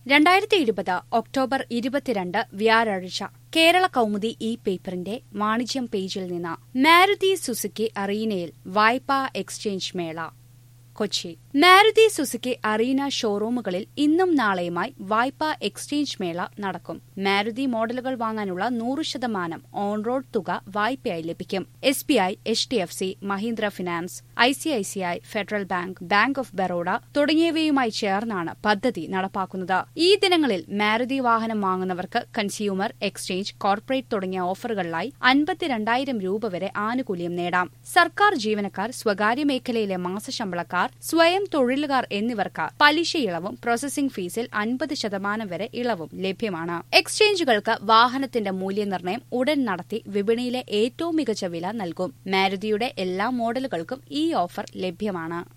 രണ്ടായിരത്തി ഇരുപത് ഒക്ടോബർ ഇരുപത്തിരണ്ട് വ്യാഴാഴ്ച കേരള കൗമുദി ഈ പേപ്പറിന്റെ വാണിജ്യം പേജിൽ നിന്ന് മാരുതി സുസുക്കി അറീനയിൽ വായ്പാ എക്സ്ചേഞ്ച് മേള കൊച്ചി മാരുതി സുസുക്കി അറീന ഷോറൂമുകളിൽ ഇന്നും നാളെയുമായി വായ്പാ എക്സ്ചേഞ്ച് മേള നടക്കും മാരുതി മോഡലുകൾ വാങ്ങാനുള്ള നൂറ് ശതമാനം ഓൺ റോഡ് തുക വായ്പയായി ലഭിക്കും S B I H D F C Mahindra finance I C I C I federal bank bank of Baroda തുടങ്ങിയവയുമായി ചേർന്നാണ് പദ്ധതി നടപ്പാക്കുന്നത് ഈ ദിനങ്ങളിൽ മാരുതി വാഹനം വാങ്ങുന്നവർക്ക് കൺസ്യൂമർ എക്സ്ചേഞ്ച് കോർപ്പറേറ്റ് തുടങ്ങിയ ഓഫറുകളിലായി അൻപത്തിരണ്ടായിരം രൂപ വരെ ആനുകൂല്യം നേടാം സർക്കാർ ജീവനക്കാർ സ്വകാര്യ മേഖലയിലെ മാസശമ്പളക്കാർ സ്വയം തൊഴിലുകാർ എന്നിവർക്ക് പലിശ ഇളവും പ്രോസസിംഗ് ഫീസിൽ അൻപത് ശതമാനം വരെ ഇളവും ലഭ്യമാണ് എക്സ്ചേഞ്ചുകൾക്ക് വാഹനത്തിന്റെ മൂല്യനിർണ്ണയം ഉടൻ നടത്തി വിപണിയിലെ ഏറ്റവും മികച്ച വില നൽകും മാരുതിയുടെ എല്ലാ മോഡലുകൾക്കും ഈ ഓഫർ ലഭ്യമാണ്